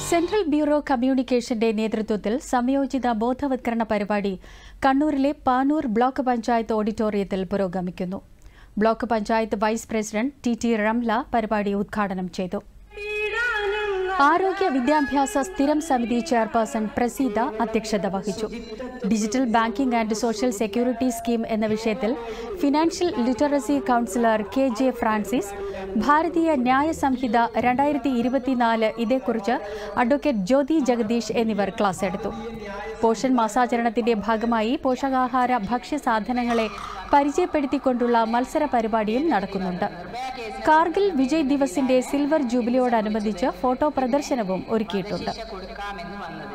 central bureau കമ്മ്യൂണിക്കേഷന്റെ നേതൃത്വത്തിൽ സംയോജിത ബോധവത്കരണ പരിപാടി കണ്ണൂരിലെ പാനൂർ ബ്ലോക്ക് പഞ്ചായത്ത് ഓഡിറ്റോറിയത്തിൽ പുരോഗമിക്കുന്നു block panchayat vice president T T Ramla പരിപാടി ഉദ്ഘാടനം ചെയ്തു ആരോഗ്യ വിദ്യാഭ്യാസ സ്ഥിരം സമിതി ചെയർപേഴ്സൺ പ്രസീത അധ്യക്ഷത വഹിച്ചു digital banking and social security scheme എന്ന വിഷയത്തിൽ financial literacy counsellor K J Francis Bharatiya Nyaya സംഹിത രണ്ടായിരത്തി ഇരുപത്തിനാല് ഇതേക്കുറിച്ച് അഡ്വക്കേറ്റ് ജ്യോതി ജഗദീഷ് എന്നിവർ ക്ലാസ് എടുത്തു പോഷൻ മാസാചരണത്തിന്റെ ഭാഗമായി പോഷകാഹാര ഭക്ഷ്യസാധനങ്ങളെ പരിചയപ്പെടുത്തിക്കൊണ്ടുള്ള മത്സര പരിപാടിയും നടക്കുന്നുണ്ട് കാർഗിൽ വിജയ് ദിവസിന്റെ സിൽവർ ജൂബിലിയോടനുബന്ധിച്ച് ഫോട്ടോ പ്രദർശനവും ഒരുക്കിയിട്ടുണ്ട് കൊടുക്കാമെന്ന് വന്നത്